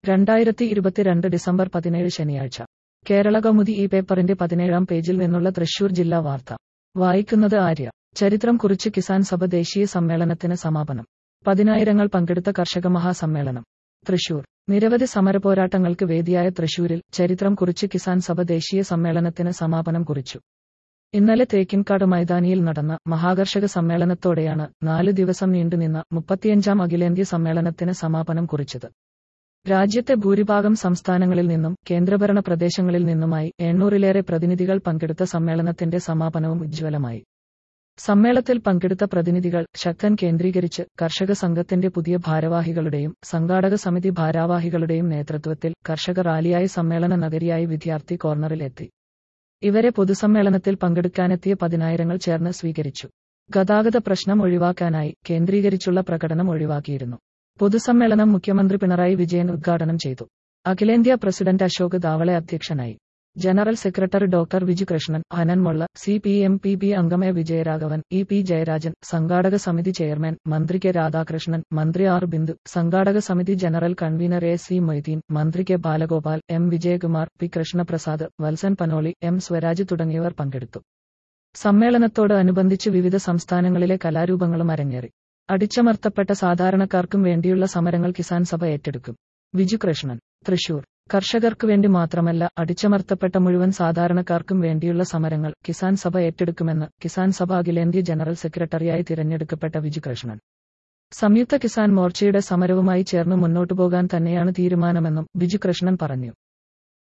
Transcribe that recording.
രണ്ടായിരത്തി ഇരുപത്തിരണ്ട് ഡിസംബർ പതിനേഴ് ശനിയാഴ്ച കേരള കൗമുദി ഈ പേപ്പറിന്റെ പതിനേഴാം പേജിൽ നിന്നുള്ള തൃശൂർ ജില്ലാ വാർത്ത വായിക്കുന്നത് ആര്യ ചരിത്രം കുറിച്ച് കിസാൻ സഭ ദേശീയ സമ്മേളനത്തിന് സമാപനം പതിനായിരങ്ങൾ പങ്കെടുത്ത കർഷക മഹാസമ്മേളനം തൃശൂർ നിരവധി സമരപോരാട്ടങ്ങൾക്ക് വേദിയായ തൃശൂരിൽ ചരിത്രം കുറിച്ച് കിസാൻ സഭ ദേശീയ സമ്മേളനത്തിന് സമാപനം കുറിച്ചു ഇന്നലെ തേക്കിൻകാട് മൈതാനിയിൽ നടന്ന മഹാകർഷക സമ്മേളനത്തോടെയാണ് നാല് ദിവസം നീണ്ടുനിന്ന മുപ്പത്തിയഞ്ചാം അഖിലേന്ത്യാ സമ്മേളനത്തിന് സമാപനം കുറിച്ചത് രാജ്യത്തെ ഭൂരിഭാഗം സംസ്ഥാനങ്ങളിൽ നിന്നും കേന്ദ്രഭരണ പ്രദേശങ്ങളിൽ നിന്നുമായി എണ്ണൂറിലേറെ പ്രതിനിധികൾ പങ്കെടുത്ത സമ്മേളനത്തിന്റെ സമാപനവും ഉജ്ജ്വലമായി സമ്മേളനത്തിൽ പങ്കെടുത്ത പ്രതിനിധികൾ ശക്തൻ കേന്ദ്രീകരിച്ച് കർഷക സംഘത്തിന്റെ പുതിയ ഭാരവാഹികളുടെയും സംഘാടക സമിതി ഭാരവാഹികളുടെയും നേതൃത്വത്തിൽ കർഷക റാലിയായി സമ്മേളന നഗരിയായി വിദ്യാർത്ഥി കോർണറിൽ എത്തി ഇവരെ പൊതുസമ്മേളനത്തിൽ പങ്കെടുക്കാനെത്തിയ പതിനായിരങ്ങൾ ചേർന്ന് സ്വീകരിച്ചു ഗതാഗത പ്രശ്നം ഒഴിവാക്കാനായി കേന്ദ്രീകരിച്ചുള്ള പ്രകടനം ഒഴിവാക്കിയിരുന്നു പൊതുസമ്മേളനം മുഖ്യമന്ത്രി പിണറായി വിജയൻ ഉദ്ഘാടനം ചെയ്തു അഖിലേന്ത്യാ പ്രസിഡന്റ് അശോക് ദാവളെ അധ്യക്ഷനായി general secretary doctor Viju Krishnan Hannan Mollah C P M P B അംഗമയ വിജയരാഘവൻ ഇ പി ജയരാജൻ സംഘാടക സമിതി ചെയർമാൻ മന്ത്രി കെ രാധാകൃഷ്ണൻ മന്ത്രി ആർ ബിന്ദു സംഘാടക സമിതി general convener A C Moideen മന്ത്രി K Balagopal M Vijayakumar P Krishnaprasad Valsan Panoli M Swaraj തുടങ്ങിയവർ പങ്കെടുത്തു സമ്മേളനത്തോട് അനുബന്ധിച്ച് വിവിധ സംസ്ഥാനങ്ങളിലെ കലാരൂപങ്ങളും അരങ്ങേറി അടിച്ചമർത്തപ്പെട്ട സാധാരണക്കാർക്കും വേണ്ടിയുള്ള സമരങ്ങൾ കിസാൻ സഭ ഏറ്റെടുക്കും വിജു കൃഷ്ണൻ തൃശൂർ കർഷകർക്ക് വേണ്ടി മാത്രമല്ല അടിച്ചമർത്തപ്പെട്ട മുഴുവൻ സാധാരണക്കാർക്കും വേണ്ടിയുള്ള സമരങ്ങൾ കിസാൻ സഭ ഏറ്റെടുക്കുമെന്ന് കിസാൻ സഭ അഖിലേന്ത്യാ ജനറൽ സെക്രട്ടറിയായി തിരഞ്ഞെടുക്കപ്പെട്ട വിജു കൃഷ്ണൻ സംയുക്ത കിസാൻ മോർച്ചയുടെ സമരവുമായി ചേർന്ന് മുന്നോട്ടു പോകാൻ തന്നെയാണ് തീരുമാനമെന്നും ബിജു കൃഷ്ണൻ പറഞ്ഞു